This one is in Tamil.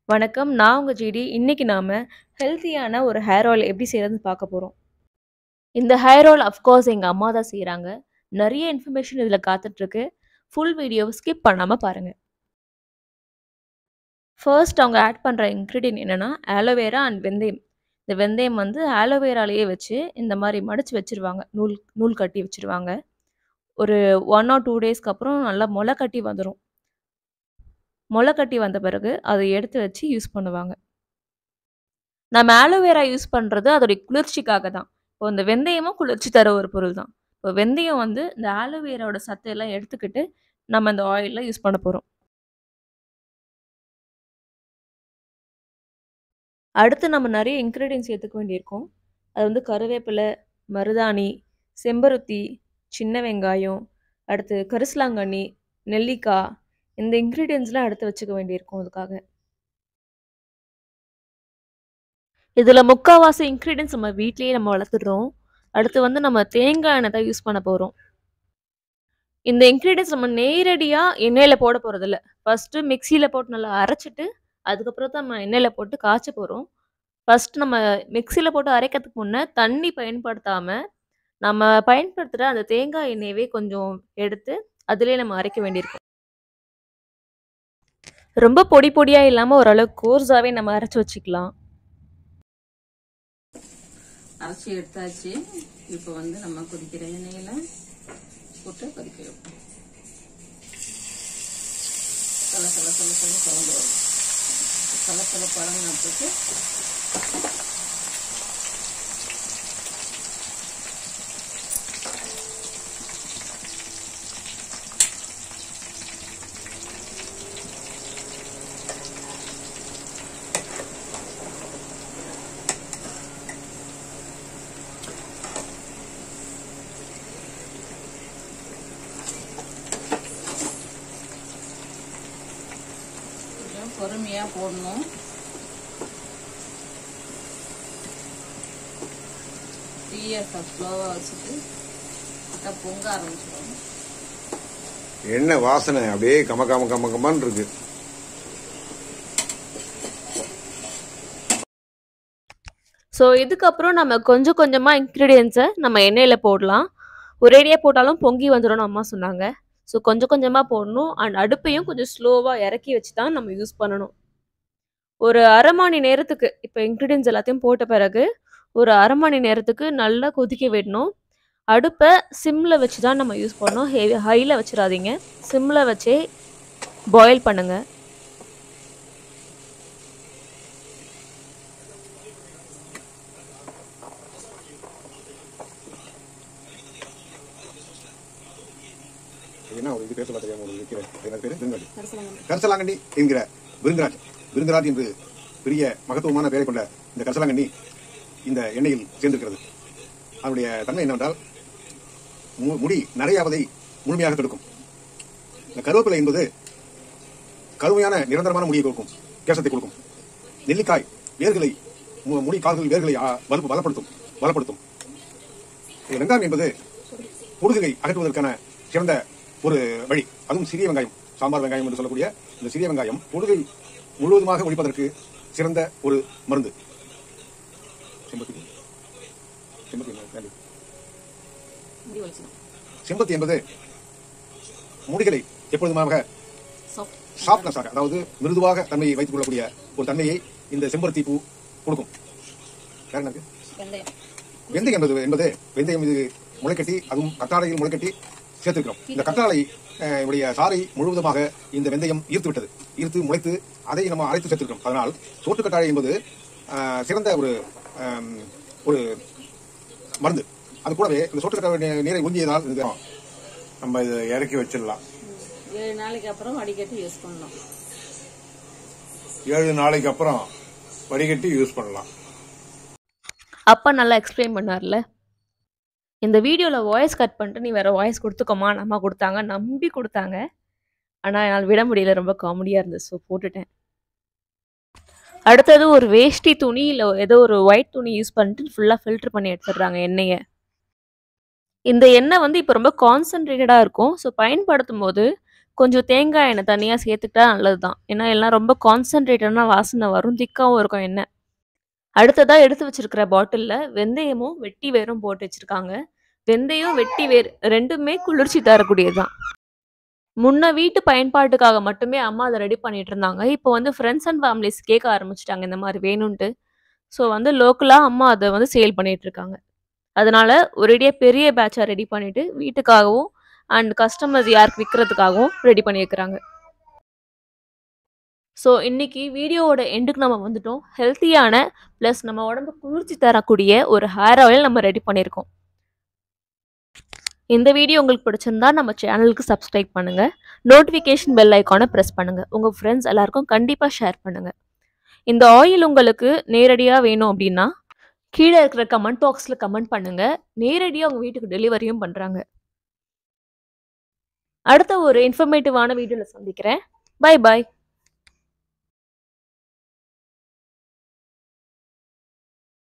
வணக்கம். நான் உங்க ஜிடி. இன்னைக்கு நாம ஹெல்த்தியான ஒரு ஹேர் ஆயில் எப்படி செய்றதுன்னு பார்க்க போறோம். இந்த ஹேர் ஆயில் அஃப்கோர்ஸ் எங்க அம்மா தான் செய்றாங்க. நெறைய இன்ஃபர்மேஷன் இதுல காத்துட்ருக்கு. ஃபுல் வீடியோவ ஸ்கிப் பண்ணாம பாருங்க. ஃபர்ஸ்ட் அவங்க ஆட் பண்ற இன்கிரீடியன்ட் என்னன்னா, ஆலோவேரா அண்ட் வெந்தயம். இந்த வெந்தயம் வந்து ஆலோவேராலயே வச்சு இந்த மாரி மடிச்சு வச்சுருவாங்க. நூல் நூல் கட்டி வச்சுருவாங்க. ஒரு 1 ஆர் 2 டேஸ்க்கு அப்புறம் நல்லா மொள கட்டி வந்துரும். மொள கட்டி வந்த பிறகு அத எடுத்து வச்சு யூஸ் பண்ணுவாங்க. நம்ம ஆலோவேரா யூஸ் பண்றது அதோடைய குளிர்ச்சிக்காக தான். இப்போ இந்த வெந்தயமும் குளிர்ச்சி தர ஒரு பொருள் தான். இப்போ வெந்தயம் வந்து இந்த ஆலோவேராவோட சத்த எல்லாம் எடுத்துக்கிட்டு, நம்ம இந்த ஆயில்ல யூஸ் பண்ண போறோம். அடுத்து நம்ம நெறைய இன்கிரீடியன்ட்ஸ் சேர்த்துக்க வேண்டியிருக்கும். அது வந்து கருவேப்பில, மருதாணி, செம்பருத்தி, சின்ன வெங்காயம், அடுத்து கரிசலாங்கண்ணி, நெல்லிக்கா இந்த இன்கிரீடியன்ட்ஸ்லாம் எடுத்து வச்சுக்க வேண்டியிருக்கும் அதுக்காக. இதுல முக்காவாசி இன்கிரீடியன்ட்ஸ் நம்ம வீட்லயே நம்ம வளர்த்துடுறோம். அடுத்து வந்து நம்ம தேங்காய் எண்ணெய் தான் யூஸ் பண்ண போறோம். இந்த இன்கிரீடியன்ட்ஸ் நம்ம நேரடியா எண்ணெயில போட போறதில்ல. ஃபர்ஸ்ட்டு மிக்ஸியில போட்டு நல்லா அரைச்சுட்டு, அதுக்கப்புறம் தான் நம்ம எண்ணெயில போட்டு காய்ச்ச போறோம். ஃபர்ஸ்ட் நம்ம மிக்ஸியில போட்டு அரைக்கிறதுக்கு முன்ன தண்ணி பயன்படுத்தாம, நம்ம பயன்படுத்துற அந்த தேங்காய் எண்ணெயவே கொஞ்சம் எடுத்து, அதிலேயே நம்ம அரைக்க வேண்டியிருக்கும். ரொம்ப பொடி பொடியா இல்லாம ஓரளவுக்கு கோர்ஸாவே நம்ம அரைச்சு வச்சுக்கலாம். அரைச்சி எடுத்தாச்சு இப்போ வந்து நம்ம கொதிக்கிற எண்ணெயில போட்டு கொதிக்க வைப்போம் சல சல சல சல சவுண்ட் வரும் சல சல பழங்கினத்துக்கு கொஞ்சம் பொறுமையா போடணும் தீயை ஸ்லோவாக வச்சுட்டு நல்லா பொங்க ஆரம்பிச்சிடும் எண்ணெய் வாசனை அப்படியே கம கம கம கமன்னு இருக்கு ஸோ இதுக்கப்புறம் நம்ம கொஞ்சம் கொஞ்சமா இன்கிரீடியன்ட்ஸை நம்ம எண்ணெயில போடலாம். ஒரேடியா போட்டாலும் பொங்கி வந்துரும்னு அம்மா சொன்னாங்க. ஸோ கொஞ்சம் கொஞ்சமா போடணும். அண்ட் அடுப்பையும் கொஞ்சம் ஸ்லோவா இறக்கி வச்சு தான் நம்ம யூஸ் பண்ணணும். ஒரு 1/2 மணி நேரத்துக்கு இப்போ இன்கிரீடியன்ட்ஸ் எல்லாத்தையும் போட்ட பிறகு, ஒரு 1/2 மணி நேரத்துக்கு நல்லா கொதிக்க விடணும். அடுப்ப சிம்ல வச்சு தான் நம்ம யூஸ் பண்ணணும். ஹெ ஹைல வச்சிராதீங்க. சிம்ல வச்சே பாயில் பண்ணுங்க. என்ன ஒரு இது பேச தெரியாம ஒரு இருக்கிறேன் என்ன பேரு விருங்காட்டி கரிசலாங்கண்ணி என்கிற விருங்கராஜ் விருங்கராஜ் என்று பெரிய மகத்துவமான பெயரை கொண்ட இந்த கரிசலாங்கண்ணி இந்த எண்ணெயில் சேர்ந்திருக்கிறது அதனுடைய தன்மை என்னவென்றால் மு- முடி நரையாவதை முழுமையாக தடுக்கும் இந்த கருவேப்பிலை என்பது கருமையான நிரந்தரமான முடியை கொடுக்கும் கேசத்தை கொடுக்கும் நெல்லிக்காய் வேர்களை மு- முடி கால்கள் வேர்களை ஆ, வலு- பலப்படுத்தும் பலப்படுத்தும் இது வெங்காயம் என்பது பொடுகுகளை அகற்றுவதற்கான சிறந்த ஒரு வழி அதுவும் சிறிய வெங்காயம் சாம்பார் வெங்காயம் என்று சொல்லக்கூடிய இந்த சிறிய வெங்காயம் பொடுகை முழுவதுமாக ஒழிப்பதற்கு சிறந்த ஒரு மருந்து செம்பருத்தி செம்பருத்தி என்ன? வேண்டி. முடி வலிச்சிடும் செம்பருத்தி என்பது முடிகளை எப்பொழுதுமாக சாஃப்ட் சாஃப்ட்னஸாக அதாவது மிருதுவாக தன்மையை வைத்துக் கொள்ளக்கூடிய ஒரு தன்மையை இந்த செம்பருத்தி பூ கொடுக்கும் வேற என்ன இருக்கு வெந்தயம் வெந்தயம் என்பது என்பது வெந்தயம் இது முளைக்கட்டி அதுவும் கற்றாழையில் முளைக்கட்டி சேர்த்திருக்கிறோம் இந்த கற்றாழை அஹ், உடைய சாறை முழுவதுமாக இந்த வெந்தயம் ஈர்த்து விட்டது ஈர்த்து முளைத்து அதை நம்ம அரைத்து சேர்த்திருக்கிறோம் அதனால் சோற்று கற்றாழை என்பது அஹ், சிறந்த ஒரு அம், ஒரு மருந்து அது கூடவே இந்த சோற்று கற்றாழை நீரை உறிஞ்சியதால் இது நம்ம இதை இறக்கி வச்சிடலாம் ஏழு நாளைக்கு அப்புறம் வடிகட்டி யூஸ் பண்ணணும் ஏழு நாளைக்கு அப்புறம் வடிகட்டி யூஸ் பண்ணலாம் அப்பா நல்லா எக்ஸ்பிளைன் பண்ணார்ல. இந்த வீடியோல வாய்ஸ் கட் பண்ணிட்டு, "நீ வேற வாய்ஸ் குடுத்துக்கோமான்னு" அம்மா குடுத்தாங்க. நம்பி குடுத்தாங்க. ஆனா என்னால விட முடியல. ரொம்ப காமெடியா இருந்துச்சு. ஸோ போட்டுட்டேன். அடுத்தது ஒரு வேஷ்டி துணி, இல்ல ஏதோ ஒரு ஒயிட் துணி யூஸ் பண்ணிட்டு ஃபுல்லா ஃபில்டர் பண்ணி எடுத்துடுறாங்க எண்ணெய. இந்த எண்ணெய் வந்து இப்ப ரொம்ப கான்சன்ட்ரேட்டடா இருக்கும். ஸோ பயன்படுத்தும்போது கொஞ்சம் தேங்காய் எண்ணெய் தனியாக சேர்த்துக்கிட்டா நல்லது தான் ஏன்னா எல்லாம் ரொம்ப கான்சன்ட்ரேட்டடான வாசனை வரும் திக்காவும் இருக்கும் எண்ணெய் அடுத்ததாக எடுத்து வச்சிருக்கிற பாட்டிலில் வெந்தயமும் வெட்டி வேரும் போட்டு வச்சிருக்காங்க வெந்தயம் வெட்டி வேர் ரெண்டுமே குளிர்ச்சி தரக்கூடியது தான் முன்ன வீட்டு பயன்பாட்டுக்காக மட்டுமே அம்மா அதை ரெடி பண்ணிட்டு இருந்தாங்க இப்போ வந்து ஃப்ரெண்ட்ஸ் அண்ட் ஃபேமிலிஸ் கேட்க ஆரம்பிச்சிட்டாங்க இந்த மாதிரி வேணும்ன்ட்டு ஸோ வந்து லோக்கலாக அம்மா அதை வந்து சேல் பண்ணிட்டு இருக்காங்க அதனால ஒரேடியாக பெரிய பேட்சாக ரெடி பண்ணிட்டு வீட்டுக்காகவும் அண்ட் கஸ்டமர்ஸ் யாருக்கு விற்கிறதுக்காகவும் ரெடி பண்ணியிருக்கிறாங்க ஸோ இன்னைக்கு வீடியோவோட எண்டுக்கு நம்ம வந்துட்டோம் ஹெல்த்தியான ப்ளஸ் நம்ம உடம்பு குளிர்ச்சி தரக்கூடிய ஒரு ஹேர் ஆயில் நம்ம ரெடி பண்ணியிருக்கோம் இந்த வீடியோ உங்களுக்கு பிடிச்சிருந்தா நம்ம சேனலுக்கு சப்ஸ்கிரைப் பண்ணுங்க நோட்டிஃபிகேஷன் பெல் ஐக்கானை ப்ரெஸ் பண்ணுங்க உங்க ஃப்ரெண்ட்ஸ் எல்லாருக்கும் கண்டிப்பாக ஷேர் பண்ணுங்க இந்த ஆயில் உங்களுக்கு நேரடியாக வேணும் அப்படின்னா கீழே இருக்கிற கமெண்ட் பாக்ஸில் கமெண்ட் பண்ணுங்க நேரடியாக உங்க வீட்டுக்கு டெலிவரியும் பண்றாங்க அடுத்த ஒரு இன்ஃபர்மேட்டிவான வீடியோவில் சந்திக்கிறேன் பை பாய்